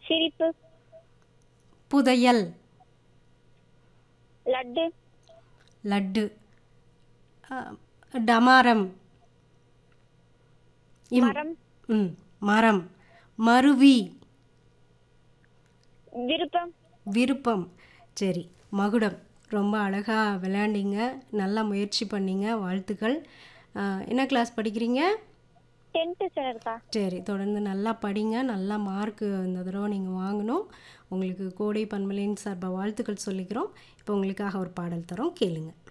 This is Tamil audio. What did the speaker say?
சிரிப்பு புதையல் லட்டு லட்டு அ, டமாரம் இம் மரம் ம் மரம் மருவி விருப்பம் விருப்பம் சரி மகுடம் ரொம்ப அழகாக விளையாண்டீங்க நல்லா முயற்சி பண்ணீங்க வாழ்த்துக்கள் அ, என்ன கிளாஸ் படிக்கிறீங்க டென்த்து சார் இருக்கா சரி தொடர்ந்து நல்லா படிங்க நல்லா மார்க்கு இந்த தடவை நீங்கள் வாங்கணும் உங்களுக்கு கோடை பன்மலையின் சார்பாக வாழ்த்துக்கள் சொல்லிக்கிறோம் இப்போ உங்களுக்காக ஒரு பாடல் தரோம் கேளுங்க